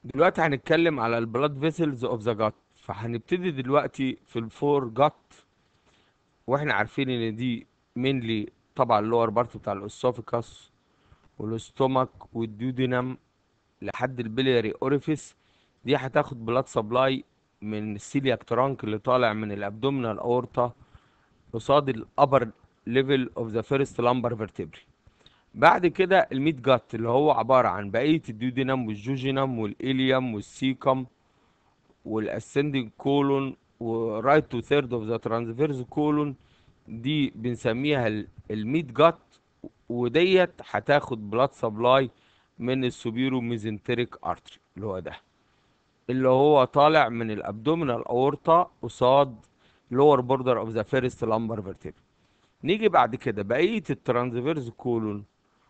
دلوقتي هنتكلم على البلاد فيسلز اوف ذا جات فهنبتدي دلوقتي في الفور جات واحنا عارفين ان دي مينلي طبعا اللور بارت بتاع الاسوفيكاس والاستومك والديودينم لحد البلياري اوريفيس دي هتاخد بلاد سبلاي من السيلياك ترانك اللي طالع من الابدومينال اورتا قصاد الابر ليفل اوف ذا فيرست لامبر فيرتبري بعد كده الميت جات اللي هو عبارة عن بقية الديودينم والجوجينم والإليوم والسيكم والاسcending كولون ورايت تو ثيرد اوف ذا ترانسفيرس كولون دي بنسميها ال- الميت جات وديت هتاخد بلاد سبلاي من السوبيرو ميزنتريك ارتري اللي هو ده اللي هو طالع من الابدومينال اورتا قصاد لور بوردر اوف ذا فيرست لامبر فيرتبري نيجي بعد كده بقيه الترانسفيرس كولون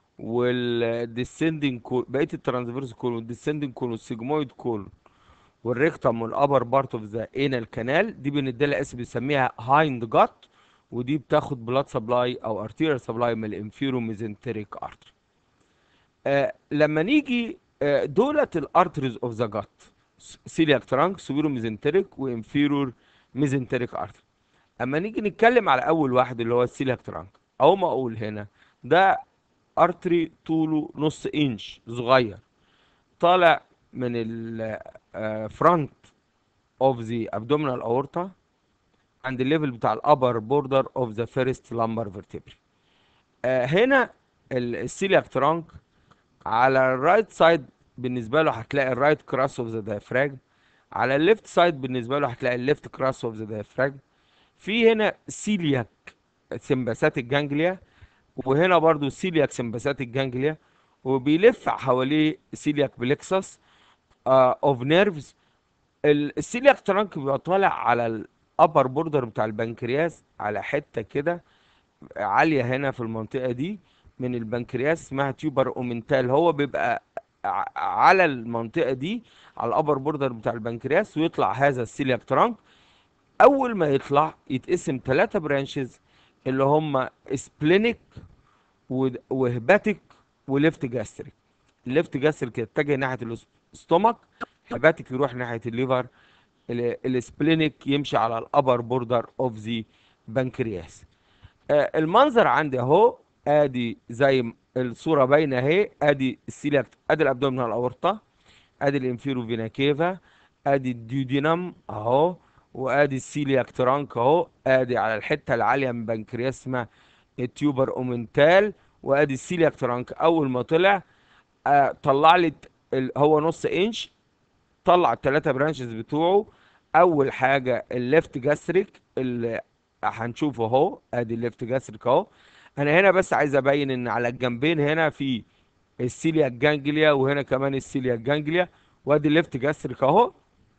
والديسندنج كول بقيه الترانسفيرس كولون والديسندنج كولون والسيجمويد كولون والريكتم والابر بارت اوف ذا انال كانال دي بندي لها اسم بنسميها هايند جات ودي بتاخد بلاد سبلاي او ارتيريال سبلاي من الانفيرو ميزنتريك ارتري آه لما نيجي آه دولت الارتريز اوف ذا جات سيلياك ترانك سوبيرو ميزنتريك وانفيرور ميزنتريك ارتري اما نيجي نتكلم على اول واحد اللي هو السيلياك ترانك او ما اقول هنا ده ارتري طوله نص انش صغير طالع من الفرونت اوف ذا abdominal aorta عند الليفل بتاع الابر بوردر اوف ذا فيرست لامبر فيرتبري هنا السيلياك ترانك على الرايت سايد بالنسبه له هتلاقي الرايت كراس اوف ذا diaphragm على الليفت سايد بالنسبه له هتلاقي الليفت كراس اوف ذا diaphragm في هنا سيلياك سمباثيك جانجليا وهنا برضو سيلياك سمباثيك جانجليا وبيلف حواليه سيلياك بلكسس اوف نيرفز السيلياك ترانك بيبقى طالع على الابر بوردر بتاع البنكرياس على حته كده عاليه هنا في المنطقه دي من البنكرياس اسمها تيوبر اومنتال هو بيبقى ع- على المنطقه دي على الابر بوردر بتاع البنكرياس ويطلع هذا السيلياك ترانك اول ما يطلع يتقسم ثلاثة برانشز اللي هم سبلينيك وهباتيك وليفت جاستريك الليفت جاستريك يتجه ناحيه الاستومك هباتيك يروح ناحيه الليفر ال- السبلينيك يمشي على الابر بوردر اوف ذا بنكرياس آه، المنظر عندي اهو ادي زي م- الصوره باينه اهي ادي السيلياك ادي الابدومينال اورتا ادي الانفيرو فينا كيفا ادي الديودينم اهو وادي السيلياك ترانك اهو ادي على الحته العاليه من بنكرياس اسمها التيوبر اومنتال وادي السيلياك ترانك اول ما طلع آه طلع لي ت- ال- هو نص انش طلع الثلاثه برانشز بتوعه اول حاجه الليفت جاستريك اللي هنشوفه اهو ادي الليفت جاستريك اهو انا هنا بس عايز ابين ان على الجنبين هنا في السيلياك جانجليا وهنا كمان السيلياك جانجليا وادي الليفت جاستريك اهو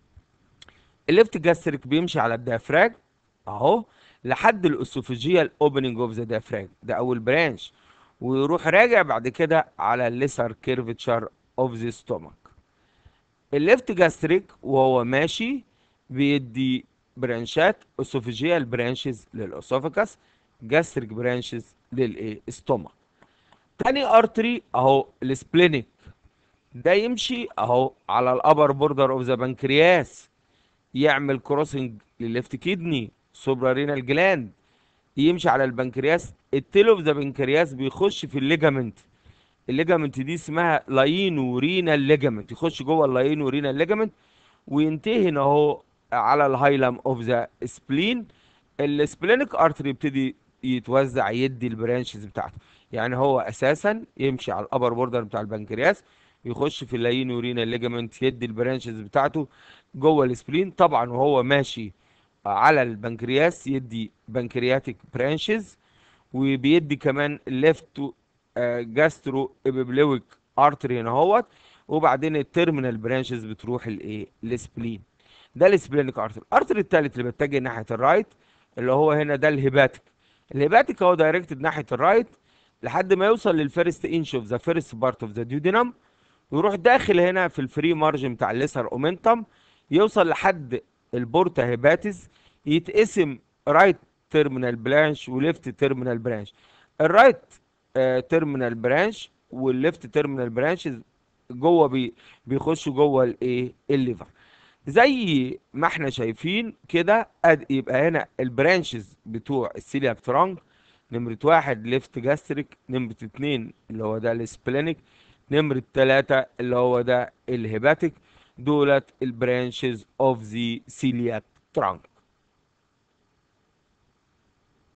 الليفت جاستريك بيمشي على الديافراج اهو لحد الاسوفيجيال اوبننج اوف ذا diaphragm ده اول برانش ويروح راجع بعد كده على الليسر كيرفتشر اوف ذا ستومك الليفت جاستريك وهو ماشي بيدي برانشات اسوفيجيال برانشز للاسوفيكاس جاستريك برانشز للايه ستومك تاني ارتري اهو السبلينيك ده يمشي اهو على الابر بوردر اوف ذا بنكرياس يعمل كروسنج للليفت كيدني سوبرا رينال جلاند يمشي على البنكرياس التيل اوف ذا بنكرياس بيخش في الليجامنت الليجامنت دي اسمها لاينو رينال ليجامنت يخش جوه اللاينو رينال ليجامنت وينتهي هنا اهو على الهايلم اوف ذا سبلين السبلينيك ارتري يبتدي يتوزع يدي البرانشز بتاعته يعني هو اساسا يمشي على الابر بوردر بتاع البنكرياس يخش في اللاينو رينال ليجامنت يدي البرانشز بتاعته جوه السبلين طبعا وهو ماشي على البنكرياس يدي بنكرياتيك برانشز وبيدي كمان ليفت جاسترو ابيبلويك ارتري هنا اهوت وبعدين التيرمينال برانشز بتروح الايه السبلين ده السبلينيك ارتري الارتري الثالث اللي بيتجه ناحيه الرايت اللي هو هنا ده الهيباتيك الهيباتيك هو دايركتد ناحيه الرايت لحد ما يوصل للفيرست انش اوف ذا فيرست بارت اوف ذا ديودينم ويروح داخل هنا في الفري مارجن بتاع الليسر اومنتم يوصل لحد البورتا هيباتيز يتقسم رايت تيرمينال برانش وليفت تيرمينال برانش الرايت تيرمينال برانش والليفت تيرمينال برانش جوه بي بيخشوا جوه الايه الليفر زي ما احنا شايفين كده أد- يبقى هنا البرانشز بتوع السيلياك ترانك نمرة واحد ليفت جاستريك نمرة اتنين اللي هو ده السبلينيك نمرة تلاتة اللي هو ده الهيباتيك دولت البرانشز اوف ذا سيلياك ترانك